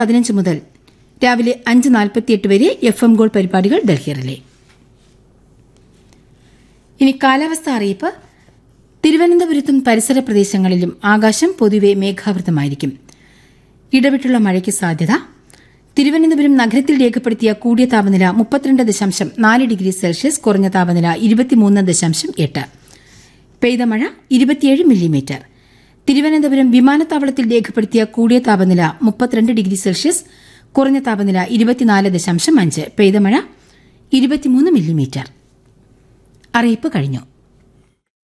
പതിനഞ്ച് മുതൽ രാവിലെ അഞ്ച് നാൽപ്പത്തിയെട്ട് വരെ എഫ് എം ഗോൾ പരിപാടികൾ ഡൽഹി റിലേ ഇനി കാലാവസ്ഥ അറിയിപ്പ് തിരുവനന്തപുരത്തും പരിസര പ്രദേശങ്ങളിലും ആകാശം പൊതുവെ മേഘാവൃതമായിരിക്കും ഇടവിട്ടുള്ള മഴയ്ക്ക് സാധ്യത തിരുവനന്തപുരം നഗരത്തിൽ രേഖപ്പെടുത്തിയ കൂടിയ താപനില മുപ്പത്തിരണ്ട് ദശാംശം നാല് ഡിഗ്രി സെൽഷ്യസ് കുറഞ്ഞ താപനില ഇരുപത്തിമൂന്ന് ദശാംശം എട്ട് പെയ്ത മഴ ഇരുപത്തിയേഴ് മില്ലിമീറ്റർ തിരുവനന്തപുരം വിമാനത്താവളത്തിൽ രേഖപ്പെടുത്തിയ കൂടിയ താപനില മുപ്പത്തിരണ്ട് ഡിഗ്രി സെൽഷ്യസ് കുറഞ്ഞ താപനില ഇരുപത്തിനാല് ദശാംശം അഞ്ച് പെയ്ത മഴ ഇരുപത്തിമൂന്ന് മില്ലിമീറ്റർ അറിയിപ്പ് കഴിഞ്ഞു